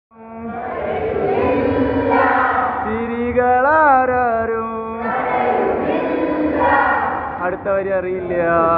ചിരികളാരും അടുത്ത വരി അറിയില്ല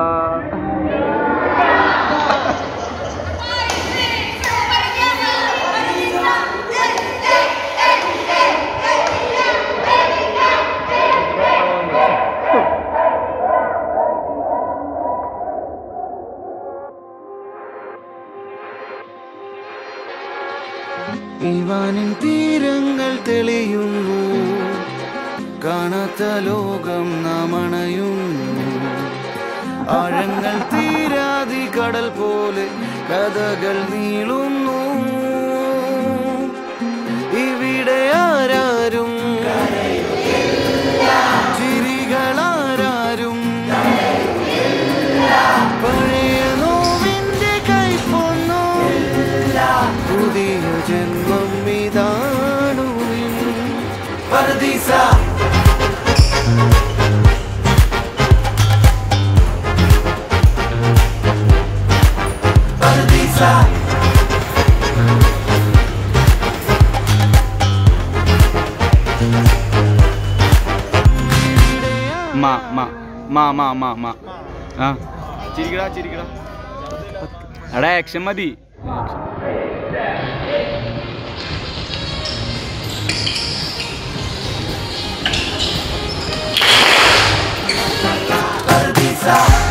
ഇവാനിൻ തീരങ്ങൾ തെളിയുന്നു കാണാത്ത ലോകം നാം അണയുന്നു ആഴങ്ങൾ തീരാതി കടൽ പോലെ കഥകൾ നീളുന്നു ഇവിടെ ആരാരും ചിരികളാരും പഴയ നോവിന്റെ കൈപ്പൊന്നു പുതിയ ജന്മം ഇതാണു പരദീസ പരദീസ മാ മാ മാ മാ മാ മാ ആ ചിരിക്കടാ ചിരിക്കടാ എടാ ആക്ഷൻ മതി പരദീസ